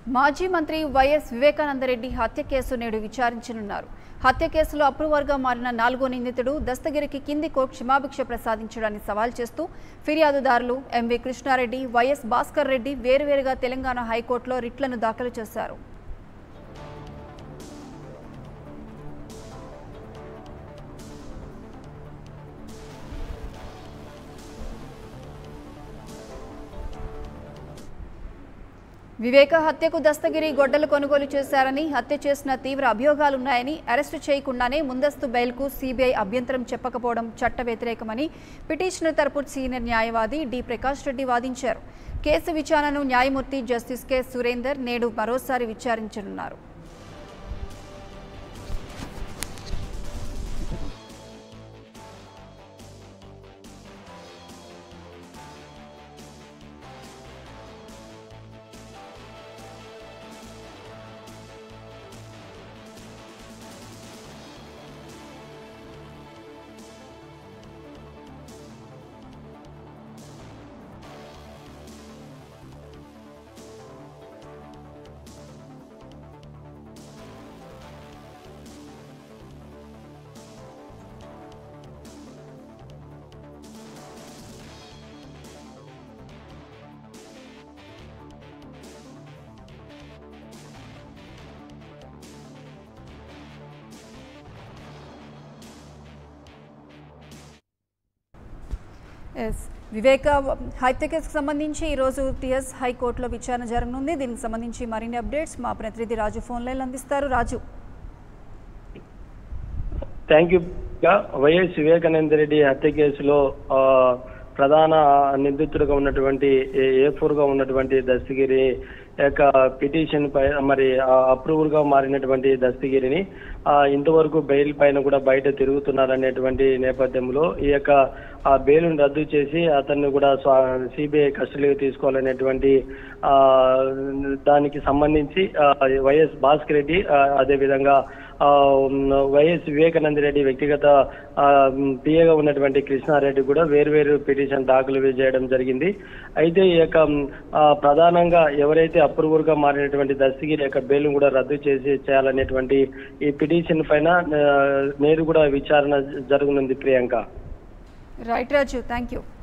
మాజీ మంత్రి వైఎస్ వివేకానందరెడ్డి హత్య కేసు నేడు విచారించనున్నారు హత్య కేసులో అప్రూవర్గా మారిన నాలుగో నిందితుడు దస్తగిరికి కింది కోర్టు క్షమాభిక్ష ప్రసాదించడాన్ని సవాల్ చేస్తూ ఫిర్యాదుదారులు ఎంవి కృష్ణారెడ్డి వైఎస్ భాస్కర్ రెడ్డి వేరువేరుగా తెలంగాణ హైకోర్టులో రిట్లను దాఖలు చేశారు వివేక హత్యకు దస్తగిరి గొడ్డలు కొనుగోలు చేశారని హత్య చేసిన తీవ్ర అభియోగాలున్నాయని అరెస్టు చేయకుండానే ముందస్తు బెయిల్కు సీబీఐ అభ్యంతరం చెప్పకపోవడం చట్ట వ్యతిరేకమని పిటిషనర్ తరపు సీనియర్ న్యాయవాది డి ప్రకాష్ రెడ్డి వాదించారు కేసు విచారణను న్యాయమూర్తి జస్టిస్ కె సురేందర్ నేడు మరోసారి విచారించనున్నారు ఎస్ వివేక హత్య కేసుకు సంబంధించి ఈరోజు టిఎస్ హైకోర్టులో విచారణ జరగనుంది దీనికి సంబంధించి మరిన్ని అప్డేట్స్ మా ప్రతినిధి రాజు ఫోన్ లైన్ అందిస్తారు Raju thank you YS Vivekananda Reddy హత్య కేసులో ఆ, ప్రధాన నిందితుడిగా ఉన్నటువంటి ఏ ఫోర్ గా ఉన్నటువంటి దస్తగిరి యొక్క పిటిషన్ పై మరి అప్రూవల్ గా మారినటువంటి దస్తగిరిని ఆ, ఇంతవరకు బెయిల్ పైన కూడా బయట తిరుగుతున్నారనేటువంటి నేపథ్యంలో ఈ యొక్క ఆ బెయిల్ రద్దు చేసి అతన్ని కూడా సిబిఐ కస్టడీకి తీసుకోవాలనేటువంటి ఆ, దానికి సంబంధించి ఆ, వైఎస్ భాస్కర్ రెడ్డి ఆ, అదేవిధంగా ఆ, వైఎస్ వివేకానంద రెడ్డి వ్యక్తిగత పిఏగా ఉన్నటువంటి కృష్ణారెడ్డి కూడా వేర్వేరు పిటిషన్ దాఖలు చేయడం జరిగింది అయితే ఈ యొక్క ఆ, ప్రధానంగా ఎవరైతే అప్రూవర్ గా మారినటువంటి దస్తగిరి యొక్క బెయిల్ కూడా రద్దు చేసి చేయాలనేటువంటి ఈ పిటిషన్ పైన ఆ, నేడు కూడా విచారణ జరగనుంది Priyanka right Raju thank you